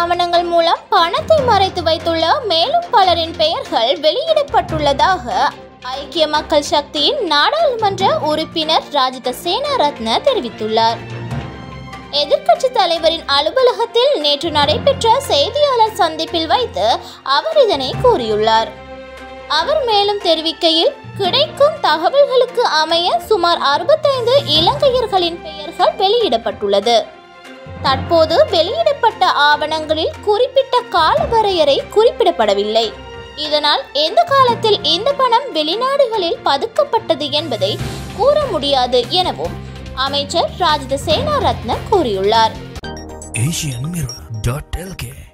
ஆவணங்கள் மூலம் பணத்தை மறைத்து வைத்துள்ள மேலும் பலரின் பெயர்கள் வெளியிடப்பட்டுள்ளதாக ஐக்கிய மக்கள் சக்தியின் நாடாளுமன்ற உறுப்பினர் ராஜித சேனாரத்ன தெரிவித்துள்ளார் எதிர்க்கட்சி தலைவரின் அலுவலகத்தில் நேற்று நடைபெற்ற செய்தியாளர் சந்திப்பில் வைத்து அவர் இதனை கூறியுள்ளார் அவர் மேலும் தெரிவிக்கையில் கிடைக்கும் தகவல்களுக்கு அமைய சுமார் அறுபத்தைந்து இலங்கையர்களின் பெயர்கள் வெளியிடப்பட்டுள்ளது தற்போது வெளியிடப்பட்ட ஆவணங்களில் குறிப்பிட்ட கால வரையறை குறிப்பிடப்படவில்லை இதனால் எந்த காலத்தில் இந்த பணம் வெளிநாடுகளில் பதுக்கப்பட்டது என்பதை கூற முடியாது எனவும் அமைச்சர் ராஜித சேனாரத்ன கூறியுள்ளார் asianmirror.lk